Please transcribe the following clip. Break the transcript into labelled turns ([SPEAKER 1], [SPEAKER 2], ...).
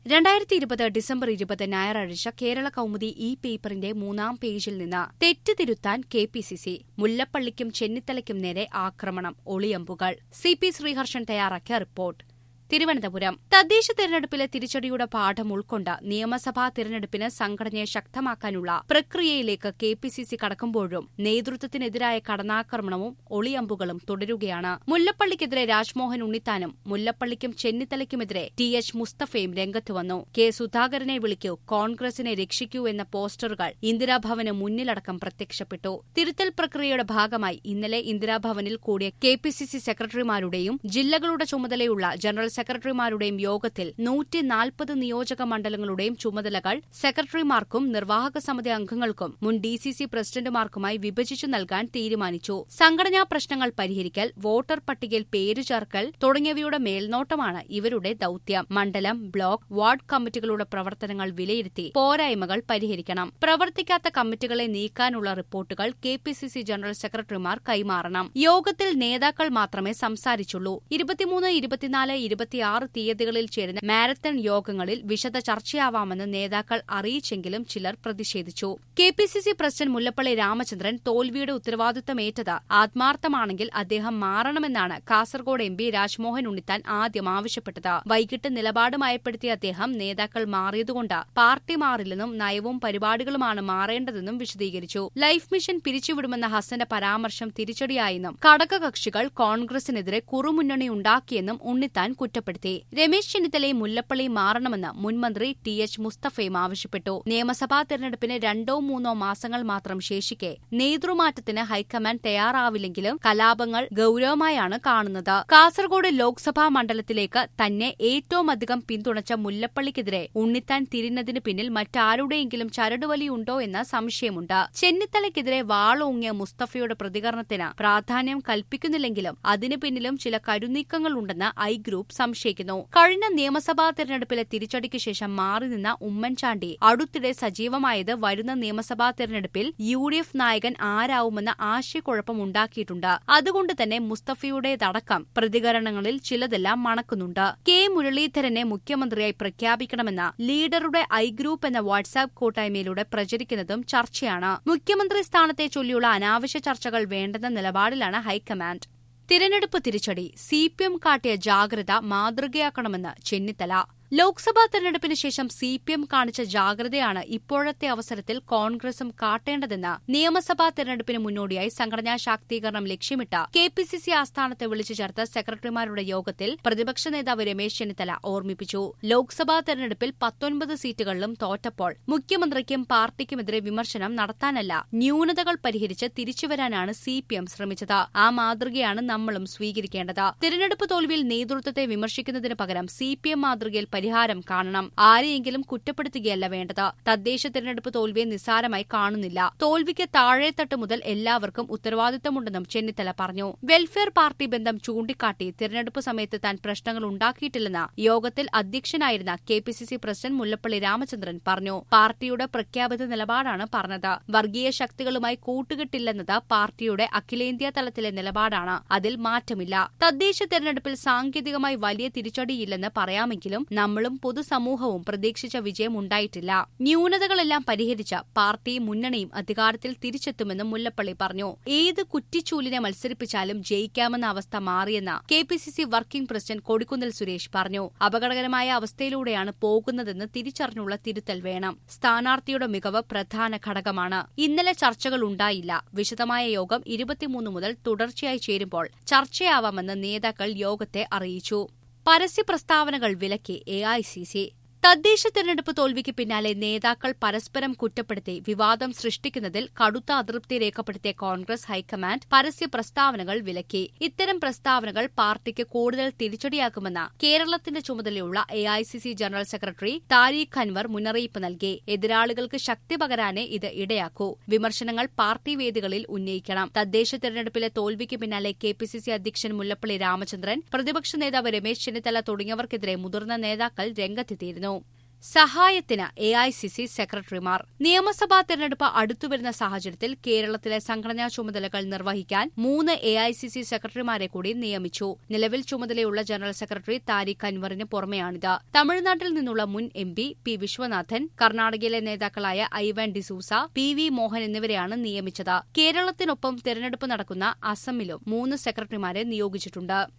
[SPEAKER 1] രണ്ടായിരത്തി ഇരുപത് ഡിസംബർ ഇരുപത് ഞായറാഴ്ച കേരള കൗമുദി ഇ പേപ്പറിന്റെ മൂന്നാം പേജിൽ നിന്ന് തെറ്റ് തിരുത്താൻ കെ പി സി സി മുല്ലപ്പള്ളിക്കും ചെന്നിത്തലയ്ക്കും നേരെ ആക്രമണം ഒളിയമ്പുകൾ സി പി ശ്രീഹർഷൻ തയ്യാറാക്കിയ റിപ്പോർട്ട് തിരുവനന്തപുരം തദ്ദേശ തെരഞ്ഞെടുപ്പിലെ തിരിച്ചടിയുടെ പാഠം ഉൾക്കൊണ്ട് നിയമസഭാ തിരഞ്ഞെടുപ്പിന് സംഘടനയെ ശക്തമാക്കാനുള്ള പ്രക്രിയയിലേക്ക് കെ പി സി സി കടക്കുമ്പോഴും നേതൃത്വത്തിനെതിരായ കടന്നാക്രമണവും ഒളിയമ്പുകളും തുടരുകയാണ് മുല്ലപ്പള്ളിക്കെതിരെ രാജ്മോഹൻ ഉണ്ണിത്താനും മുല്ലപ്പള്ളിക്കും ചെന്നിത്തലയ്ക്കുമെതിരെ ടി എച്ച് മുസ്തഫയും രംഗത്ത് വന്നു കെ സുധാകരനെ വിളിക്കൂ കോൺഗ്രസിനെ രക്ഷിക്കൂ എന്ന പോസ്റ്ററുകൾ ഇന്ദിരാഭവന് മുന്നിലടക്കം പ്രത്യക്ഷപ്പെട്ടു തിരുത്തൽ പ്രക്രിയയുടെ ഭാഗമായി ഇന്നലെ ഇന്ദിരാഭവനിൽ കൂടിയ കെ പി സി സി സെക്രട്ടറിമാരുടെയും ജില്ലകളുടെ ചുമതലയുള്ള ജനറൽ സെക്രട്ടറിമാരുടെയും യോഗത്തിൽ നൂറ്റി നാൽപ്പത് നിയോജക മണ്ഡലങ്ങളുടെയും ചുമതലകൾ സെക്രട്ടറിമാർക്കും നിർവാഹക സമിതി അംഗങ്ങൾക്കും മുൻ ഡി സി സി പ്രസിഡന്റുമാർക്കുമായി വിഭജിച്ചു നൽകാൻ തീരുമാനിച്ചു സംഘടനാ പ്രശ്നങ്ങൾ പരിഹരിക്കൽ വോട്ടർ പട്ടികയിൽ പേരു ചേർക്കൽ തുടങ്ങിയവയുടെ മേൽനോട്ടമാണ് ഇവരുടെ ദൌത്യം മണ്ഡലം ബ്ലോക്ക് വാർഡ് കമ്മിറ്റികളുടെ പ്രവർത്തനങ്ങൾ വിലയിരുത്തി പോരായ്മകൾ പരിഹരിക്കണം പ്രവർത്തിക്കാത്ത കമ്മിറ്റികളെ നീക്കാനുള്ള റിപ്പോർട്ടുകൾ K P C C general സെക്രട്ടറിമാർ കൈമാറണം യോഗത്തിൽ നേതാക്കൾ മാത്രമേ സംസാരിച്ചുള്ളൂ ഇരുപത്തിമൂന്ന് ഇരുപത്തിനാല് ഇരുപത്തിയാറ് തീയതികളിൽ ചേരുന്ന മാരത്തൺ യോഗങ്ങളിൽ വിശദ ചർച്ചയാവാമെന്ന് നേതാക്കൾ അറിയിച്ചെങ്കിലും ചിലർ പ്രതിഷേധിച്ചു K P C C president Mullappally Ramachandran തോൽവിയുടെ ഉത്തരവാദിത്തമേറ്റത് ആത്മാർത്ഥമാണെങ്കിൽ അദ്ദേഹം മാറണമെന്നാണ് കാസർഗോഡ് എം പി രാജ്മോഹൻ ഉണ്ണിത്താൻ ആദ്യം ആവശ്യപ്പെട്ടത് വൈകിട്ട് നിലപാട് മയപ്പെടുത്തിയ അദ്ദേഹം നേതാക്കൾ മാറിയതുകൊണ്ട് പാർട്ടി മാറില്ലെന്നും നയവും പരിപാടികളുമാണ് മാറേണ്ടതെന്നും വിശദീകരിച്ചു ലൈഫ് മിഷൻ പിരിച്ചുവിടുമെന്ന ഹസന്റെ പരാമർശം തിരിച്ചടിയായെന്നും ഘടകകക്ഷികൾ കോൺഗ്രസിനെതിരെ കുറുമുന്നണി ഉണ്ടാക്കിയെന്നും ഉണ്ണിത്താൻ കുറ്റപ്പെടുത്തി രമേശ് ചെന്നിത്തലയും മുല്ലപ്പള്ളിയും മാറണമെന്ന് മുൻമന്ത്രി ടി എച്ച് മുസ്തഫയും ആവശ്യപ്പെട്ടു നിയമസഭാ തെരഞ്ഞെടുപ്പിന് രണ്ടോ മൂന്നോ മാസങ്ങൾ മാത്രം ശേഷിക്കെ നേതൃമാറ്റത്തിന് ഹൈക്കമാൻഡ് തയ്യാറാവില്ലെങ്കിലും കലാപങ്ങൾ ഗൌരവമായാണ് കാണുന്നത് കാസർഗോഡ് ലോക്സഭാ മണ്ഡലത്തിലേക്ക് തന്നെ ഏറ്റവും അധികം പിന്തുണച്ച മുല്ലപ്പള്ളിക്കെതിരെ ഉണ്ണിത്താൻ തിരിഞ്ഞതിന് പിന്നിൽ മറ്റാരുടെയെങ്കിലും ചരടുവലിയുണ്ടോ എന്ന സംശയമുണ്ട് ചെന്നിത്തലയ്ക്കെതിരെ വാളോങ്ങിയ മുസ്തഫയുടെ പ്രതികരണത്തിന് പ്രാധാന്യം കൽപ്പിക്കുന്നില്ലെങ്കിലും അതിനു പിന്നിലും ചില കരുനീക്കങ്ങളുണ്ടെന്ന് ഐ ഗ്രൂപ്പ് സംശയിക്കുന്നു കഴിഞ്ഞ നിയമസഭാ തെരഞ്ഞെടുപ്പിലെ തിരിച്ചടിക്ക് ശേഷം മാറി നിന്ന ഉമ്മൻചാണ്ടി അടുത്തിടെ സജീവമായത് വരുന്ന നിയമസഭാ തെരഞ്ഞെടുപ്പിൽ യു ഡി എഫ് നായകൻ ആരാവുമെന്ന ആശയക്കുഴപ്പം ഉണ്ടാക്കിയിട്ടുണ്ട് അതുകൊണ്ട് തന്നെ മുസ്തഫയുടേതടക്കം പ്രതികരണങ്ങളിൽ ചിലതെല്ലാം മണക്കുന്നുണ്ട് കെ മുരളീധരനെ മുഖ്യമന്ത്രിയായി പ്രഖ്യാപിക്കണമെന്ന ലീഡറുടെ ഐ ഗ്രൂപ്പ് എന്ന വാട്സാപ്പ് കൂട്ടായ്മയിലൂടെ പ്രചരിക്കുന്നതും ചർച്ചയാണ് മുഖ്യമന്ത്രി സ്ഥാനത്തെ ചൊല്ലിയുള്ള അനാവശ്യ ചർച്ചകൾ വേണ്ടെന്ന നിലപാടിലാണ് ഹൈക്കമാൻഡ് തിരഞ്ഞെടുപ്പ് തിരിച്ചടി സി പി എം കാട്ടിയ ജാഗ്രത മാതൃകയാക്കണമെന്ന് ചെന്നിത്തല ലോക്സഭാ തെരഞ്ഞെടുപ്പിന് ശേഷം സി പി എം കാണിച്ച ജാഗ്രതയാണ് ഇപ്പോഴത്തെ അവസരത്തിൽ കോൺഗ്രസും കാട്ടേണ്ടതെന്ന് നിയമസഭാ തെരഞ്ഞെടുപ്പിന് മുന്നോടിയായി സംഘടനാ ശാക്തീകരണം ലക്ഷ്യമിട്ട കെ പി സി സി ആസ്ഥാനത്ത് വിളിച്ചു ചേർത്ത സെക്രട്ടറിമാരുടെ യോഗത്തിൽ പ്രതിപക്ഷ നേതാവ് രമേശ് ചെന്നിത്തല ഓർമ്മിപ്പിച്ചു ലോക്സഭാ തെരഞ്ഞെടുപ്പിൽ പത്തൊൻപത് സീറ്റുകളിലും തോറ്റപ്പോൾ മുഖ്യമന്ത്രിക്കും പാർട്ടിക്കുമെതിരെ വിമർശനം നടത്താനല്ല ന്യൂനതകൾ പരിഹരിച്ച് തിരിച്ചുവരാനാണ് സി പി എം ശ്രമിച്ചത് ആ മാതൃകയാണ് നമ്മളും സ്വീകരിക്കേണ്ടത് തിരഞ്ഞെടുപ്പ് തോൽവിയിൽ നേതൃത്വത്തെ വിമർശിക്കുന്നതിന് പകരം സി പി എം മാതൃകയിൽ പരിഹാരം കാണണം ആരെയെങ്കിലും കുറ്റപ്പെടുത്തുകയല്ല വേണ്ടത് തദ്ദേശ തിരഞ്ഞെടുപ്പ് തോൽവിയെ നിസ്സാരമായി കാണുന്നില്ല തോൽവിക്ക് താഴെത്തട്ട് മുതൽ എല്ലാവർക്കും ഉത്തരവാദിത്തമുണ്ടെന്നും ചെന്നിത്തല പറഞ്ഞു വെൽഫെയർ പാർട്ടി ബന്ധം ചൂണ്ടിക്കാട്ടി തിരഞ്ഞെടുപ്പ് സമയത്ത് താൻ പ്രശ്നങ്ങൾ ഉണ്ടാക്കിയിട്ടില്ലെന്ന് യോഗത്തിൽ അധ്യക്ഷനായിരുന്ന K P C C president Mullappally Ramachandran പറഞ്ഞു പാർട്ടിയുടെ പ്രഖ്യാപിത നിലപാടാണ് പറഞ്ഞത് വർഗീയ ശക്തികളുമായി കൂട്ടുകെട്ടില്ലെന്നത് പാർട്ടിയുടെ അഖിലേന്ത്യാ തലത്തിലെ നിലപാടാണ് അതിൽ മാറ്റമില്ല തദ്ദേശ തെരഞ്ഞെടുപ്പിൽ സാങ്കേതികമായി വലിയ തിരിച്ചടിയില്ലെന്ന് പറയാമെങ്കിലും നമ്മളും പൊതുസമൂഹവും പ്രതീക്ഷിച്ച വിജയം ഉണ്ടായിട്ടില്ല ന്യൂനതകളെല്ലാം പരിഹരിച്ച പാർട്ടിയും മുന്നണിയും അധികാരത്തിൽ തിരിച്ചെത്തുമെന്നും മുല്ലപ്പള്ളി പറഞ്ഞു ഏത് കുറ്റിച്ചൂലിനെ മത്സരിപ്പിച്ചാലും ജയിക്കാമെന്ന അവസ്ഥ മാറിയെന്ന് K P C C working president Kodikunnil Suresh പറഞ്ഞു അപകടകരമായ അവസ്ഥയിലൂടെയാണ് പോകുന്നതെന്ന് തിരിച്ചറിഞ്ഞുള്ള തിരുത്തൽ വേണം സ്ഥാനാർത്ഥിയുടെ മികവ് പ്രധാന ഘടകമാണ് ഇന്നലെ ചർച്ചകൾ ഉണ്ടായില്ല വിശദമായ യോഗം ഇരുപത്തിമൂന്ന് മുതൽ തുടർച്ചയായി ചേരുമ്പോൾ ചർച്ചയാവാമെന്ന് നേതാക്കൾ യോഗത്തെ അറിയിച്ചു പരസ്യ പ്രസ്താവനകൾ വിലക്കി എ ഐ സി സി തദ്ദേശ തെരഞ്ഞെടുപ്പ് തോൽവിക്ക് പിന്നാലെ നേതാക്കൾ പരസ്പരം കുറ്റപ്പെടുത്തി വിവാദം സൃഷ്ടിക്കുന്നതിൽ കടുത്ത അതൃപ്തി രേഖപ്പെടുത്തിയ കോൺഗ്രസ് ഹൈക്കമാൻഡ് പരസ്യ പ്രസ്താവനകൾ വിലക്കി ഇത്തരം പ്രസ്താവനകൾ പാർട്ടിക്ക് കൂടുതൽ തിരിച്ചടിയാക്കുമെന്ന് കേരളത്തിന്റെ ചുമതലയുള്ള A I C C general secretary Tariq Anwar മുന്നറിയിപ്പ് നൽകി എതിരാളികൾക്ക് ശക്തി പകരാനേ ഇത് ഇടയാക്കൂ വിമർശനങ്ങൾ പാർട്ടി വേദികളിൽ ഉന്നയിക്കണം തദ്ദേശ തെരഞ്ഞെടുപ്പിലെ തോൽവിക്ക് പിന്നാലെ കെ പി സി സി അധ്യക്ഷൻ മുല്ലപ്പള്ളി രാമചന്ദ്രൻ പ്രതിപക്ഷ നേതാവ് രമേശ് ചെന്നിത്തല തുടങ്ങിയവർക്കെതിരെ മുതിർന്ന നേതാക്കൾ രംഗത്തെത്തിയിരുന്നു സഹായത്തിന് എ ഐ സി സി സെക്രട്ടറിമാർ നിയമസഭാ തെരഞ്ഞെടുപ്പ് അടുത്തുവരുന്ന സാഹചര്യത്തിൽ കേരളത്തിലെ സംഘടനാ ചുമതലകൾ നിർവഹിക്കാൻ മൂന്ന് എ ഐ സി സി സെക്രട്ടറിമാരെ കൂടി നിയമിച്ചു നിലവിൽ ചുമതലയുള്ള ജനറൽ സെക്രട്ടറി താരിഖ് അൻവറിന് പുറമെയാണിത് തമിഴ്നാട്ടിൽ നിന്നുള്ള മുൻ എം പി പി വിശ്വനാഥൻ കർണാടകയിലെ നേതാക്കളായ ഐവാൻ ഡിസൂസ പി വി മോഹൻ എന്നിവരെയാണ് നിയമിച്ചത് കേരളത്തിനൊപ്പം തെരഞ്ഞെടുപ്പ് നടക്കുന്ന അസമിലും മൂന്ന് സെക്രട്ടറിമാരെ നിയോഗിച്ചിട്ടുണ്ട്